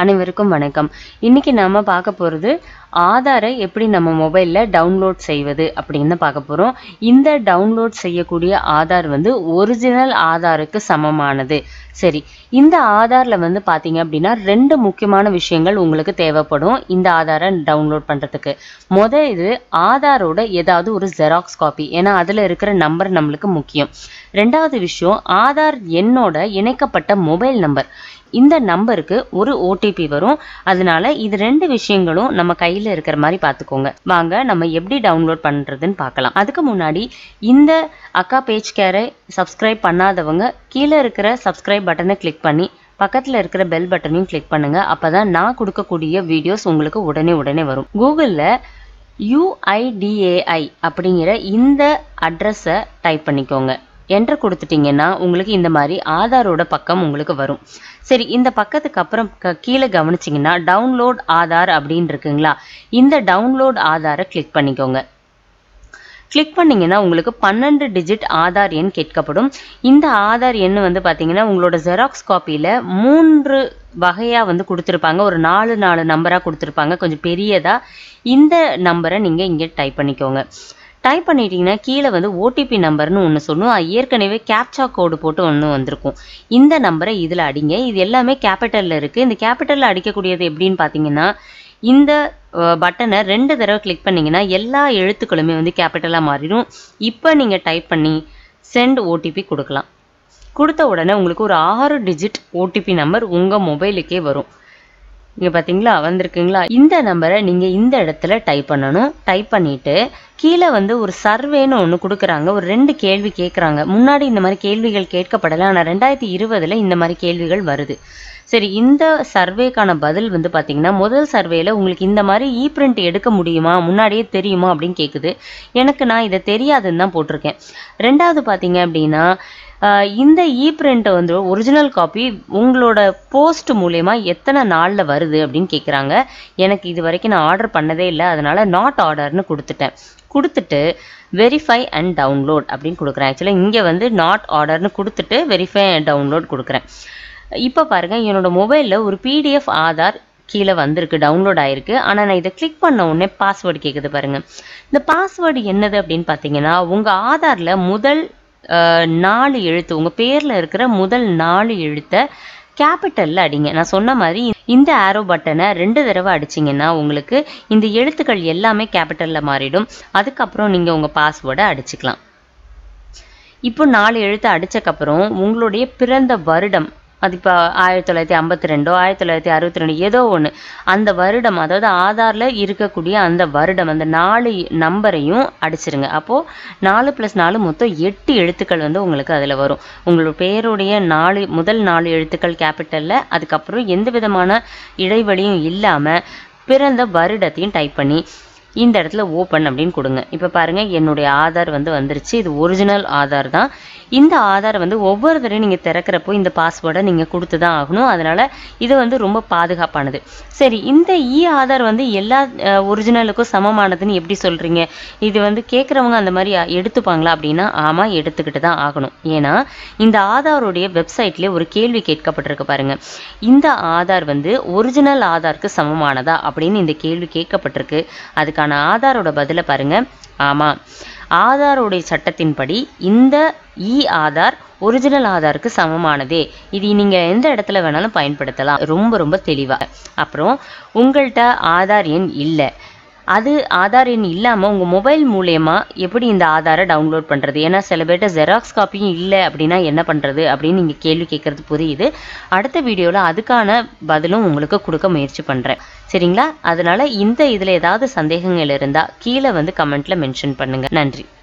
அனைவருக்கும் வணக்கம் இன்னைக்கு நாம பார்க்க போகிறது ஆதாரை எப்படி நம்ம மொபைலில் டவுன்லோட் செய்வது அப்படின்னு பார்க்க போகிறோம் இந்த டவுன்லோட் செய்யக்கூடிய ஆதார் வந்து ஒரிஜினல் ஆதாருக்கு சமமானது சரி இந்த ஆதாரில் வந்து பார்த்தீங்க அப்படின்னா ரெண்டு முக்கியமான விஷயங்கள் உங்களுக்கு தேவைப்படும் இந்த ஆதாரை டவுன்லோட் பண்ணுறதுக்கு முத இது ஆதாரோட ஏதாவது ஒரு ஜெராக்ஸ் காப்பி ஏன்னா அதில் இருக்கிற நம்பர் நம்மளுக்கு முக்கியம் ரெண்டாவது விஷயம் ஆதார் எண்ணோட இணைக்கப்பட்ட மொபைல் நம்பர் இந்த நம்பருக்கு ஒரு ஓடிபி வரும் அதனால இது ரெண்டு விஷயங்களும் நம்ம கையில் இருக்கிற மாதிரி பார்த்துக்கோங்க வாங்க நம்ம எப்படி டவுன்லோட் பண்ணுறதுன்னு பார்க்கலாம் அதுக்கு முன்னாடி இந்த அக்கா பேஜ் கேரை சப்ஸ்கிரைப் பண்ணாதவங்க கீழே இருக்கிற சப்ஸ்கிரைப் பட்டனை கிளிக் பண்ணி பக்கத்தில் இருக்கிற பெல் பட்டனையும் கிளிக் பண்ணுங்க அப்பதான் நான் கொடுக்கக்கூடிய வீடியோஸ் உங்களுக்கு உடனே உடனே வரும் கூகுளில் யுஐடிஏஐ அப்படிங்கிற இந்த அட்ரஸை டைப் பண்ணிக்கோங்க என்ட்ரு கொடுத்துட்டீங்கன்னா உங்களுக்கு இந்த மாதிரி ஆதாரோட பக்கம் உங்களுக்கு வரும் சரி இந்த பக்கத்துக்கு அப்புறம் க- கீழே கவனிச்சிங்கன்னா டவுன்லோட் ஆதார் அப்படின்னு இருக்குங்களா இந்த டவுன்லோட் ஆதாரை கிளிக் பண்ணிக்கோங்க கிளிக் பண்ணீங்கன்னா உங்களுக்கு பன்னெண்டு டிஜிட் ஆதார் எண் கேட்கப்படும் இந்த ஆதார் எண் வந்து பார்த்தீங்கன்னா உங்களோட ஜெராக்ஸ் காப்பியில் மூன்று வகையாக வந்து கொடுத்துருப்பாங்க ஒரு நாலு நாலு நம்பராக கொடுத்துருப்பாங்க கொஞ்சம் பெரியதாக இந்த நம்பரை நீங்கள் இங்கே டைப் பண்ணிக்கோங்க டைப் பண்ணிட்டீங்கன்னா கீழே வந்து ஓடிபி நம்பர்னு ஒன்று சொல்லும் அது ஏற்கனவே கேப்சா கோடு போட்டு ஒன்று வந்திருக்கும் இந்த நம்பரை இதில் அடிங்க இது எல்லாமே கேபிட்டலில் இருக்குது இந்த கேபிட்டலில் அடிக்கக்கூடியது எப்படின்னு பார்த்தீங்கன்னா இந்த பட்டனை ரெண்டு தடவை கிளிக் பண்ணீங்கன்னா எல்லா எழுத்துக்களுமே வந்து கேபிட்டலாக மாறிடும் இப்போ நீங்கள் டைப் பண்ணி சென்ட் ஓடிபி கொடுக்கலாம் கொடுத்த உடனே உங்களுக்கு ஒரு ஆறு டிஜிட் ஓடிபி நம்பர் உங்கள் மொபைலுக்கே வரும் இங்க பாத்தீங்களா வந்திருக்குங்களா இந்த நம்பரை நீங்க இந்த இடத்துல டைப் பண்ணணும் டைப் பண்ணிட்டு கீழே வந்து ஒரு சர்வேன்னு ஒன்று கொடுக்குறாங்க ஒரு ரெண்டு கேள்வி கேட்குறாங்க முன்னாடி இந்த மாதிரி கேள்விகள் கேட்கப்படலை ஆனால் ரெண்டாயிரத்தி இருபதுல இந்த மாதிரி கேள்விகள் வருது சரி இந்த சர்வேக்கான பதில் வந்து பார்த்தீங்கன்னா முதல் சர்வேல உங்களுக்கு இந்த மாதிரி இ பிரிண்ட் எடுக்க முடியுமா முன்னாடியே தெரியுமா அப்படின்னு கேட்குது எனக்கு நான் இதை தெரியாதுன்னு தான் போட்டிருக்கேன் ரெண்டாவது பார்த்தீங்க அப்படின்னா ஆஹ் இந்த இ பிரிண்ட் வந்து ஒரிஜினல் காப்பி உங்களோட போஸ்ட் மூலயமா எத்தனை நாளில் வருது அப்படின்னு கேட்குறாங்க எனக்கு இது வரைக்கும் நான் ஆர்டர் பண்ணதே இல்லை அதனால நாட் ஆர்டர்னு கொடுத்துட்டேன் கொடுத்துட்டு வெரிஃபை அண்ட் டவுன்லோட் அப்படின்னு கொடுக்குறேன் ஆக்சுவலாக இங்கே வந்து நாட் ஆர்டர்னு கொடுத்துட்டு வெரிஃபை அண்ட் டவுன்லோட் கொடுக்குறேன் இப்போ பாருங்க என்னோட மொபைலில் ஒரு பிடிஎஃப் ஆதார் கீழே வந்திருக்கு டவுன்லோட் ஆயிருக்கு ஆனால் நான் இதை கிளிக் பண்ண உடனே பாஸ்வேர்டு கேட்குது பாருங்க இந்த பாஸ்வேர்டு என்னது அப்படின்னு பார்த்தீங்கன்னா உங்கள் ஆதாரில் முதல் அஹ், நாலு எழுத்து உங்கள் பேரில் இருக்கிற முதல் நாலு எழுத்தை கேபிட்டலில் அடிங்க நான் சொன்ன மாதிரி இந்த ஆரோ பட்டனை ரெண்டு தடவை அடிச்சிங்கன்னா உங்களுக்கு இந்த எழுத்துக்கள் எல்லாமே கேபிட்டலில் மாறிடும் அதுக்கப்புறம் நீங்கள் உங்கள் பாஸ்வேர்டை அடிச்சுக்கலாம் இப்போ நாலு எழுத்து அடிச்சக்கப்புறம் உங்களுடைய பிறந்த வருடம் அது இப்போ ஆயிரத்தி தொள்ளாயிரத்தி ஐம்பத்தி ரெண்டோ ஆயிரத்தி தொள்ளாயிரத்தி அறுபத்தி ரெண்டு ஏதோ ஒன்று அந்த வருடம் அதாவது ஆதாரில் இருக்கக்கூடிய அந்த வருடம் அந்த நாலு நம்பரையும் அடிச்சிருங்க அப்போது நாலு ப்ளஸ் நாலு மொத்தம் எட்டு எழுத்துக்கள் வந்து உங்களுக்கு அதில் வரும் உங்களோட பேருடைய நாலு முதல் நாலு எழுத்துக்கள் கேபிட்டலில் அதுக்கப்புறம் எந்த விதமான இடைவெளியும் இல்லாமல் பிறந்த வருடத்தையும் டைப் பண்ணி இந்த இடத்துல ஓப்பன் அப்படின்னு கொடுங்க இப்போ பாருங்க என்னுடைய ஆதார் வந்து வந்துருச்சு இது ஒரிஜினல் ஆதார் தான் இந்த ஆதார் வந்து ஒவ்வொரு தடவையும் நீங்கள் திறக்கிறப்போ இந்த பாஸ்வேர்டை நீங்கள் கொடுத்து தான் ஆகணும் அதனால இது வந்து ரொம்ப பாதுகாப்பானது சரி இந்த இ ஆதார் வந்து எல்லா ஒரிஜினலுக்கும் சமமானதுன்னு எப்படி சொல்றீங்க இது வந்து கேட்குறவங்க அந்த மாதிரி எடுத்துப்பாங்களா அப்படின்னா ஆமாம் எடுத்துக்கிட்டு தான் ஆகணும் ஏன்னா இந்த ஆதாருடைய வெப்சைட்லேயே ஒரு கேள்வி கேட்கப்பட்டிருக்கு பாருங்க இந்த ஆதார் வந்து ஒரிஜினல் ஆதாருக்கு சமமானதா அப்படின்னு இந்த கேள்வி கேட்கப்பட்டிருக்கு அதுக்கான ஆதாரோட பதிலை பாருங்க ஆமாம் ஆதாரோடைய சட்டத்தின்படி இந்த இ ஆதார் ஒரிஜினல் ஆதாருக்கு சமமானதே இது நீங்க எந்த இடத்துல வேணாலும் பயன்படுத்தலாம் ரொம்ப ரொம்ப தெளிவா அப்புறம் உங்கள்கிட்ட ஆதார் எண் இல்லை அது ஆதார் எண் இல்லாமல் உங்கள் மொபைல் மூலயமா எப்படி இந்த ஆதாரை டவுன்லோட் பண்ணுறது ஏன்னா சில பேர்ட்ட ஜெராக்ஸ் காப்பியும் இல்லை அப்படின்னா என்ன பண்ணுறது அப்படின்னு நீங்கள் கேள்வி கேட்குறது புரியுது அடுத்த வீடியோவில் அதுக்கான பதிலும் உங்களுக்கு கொடுக்க முயற்சி பண்ணுறேன் சரிங்களா அதனால இந்த இதில் ஏதாவது சந்தேகங்கள் இருந்தால் கீழே வந்து கமெண்ட்டில் மென்ஷன் பண்ணுங்கள் நன்றி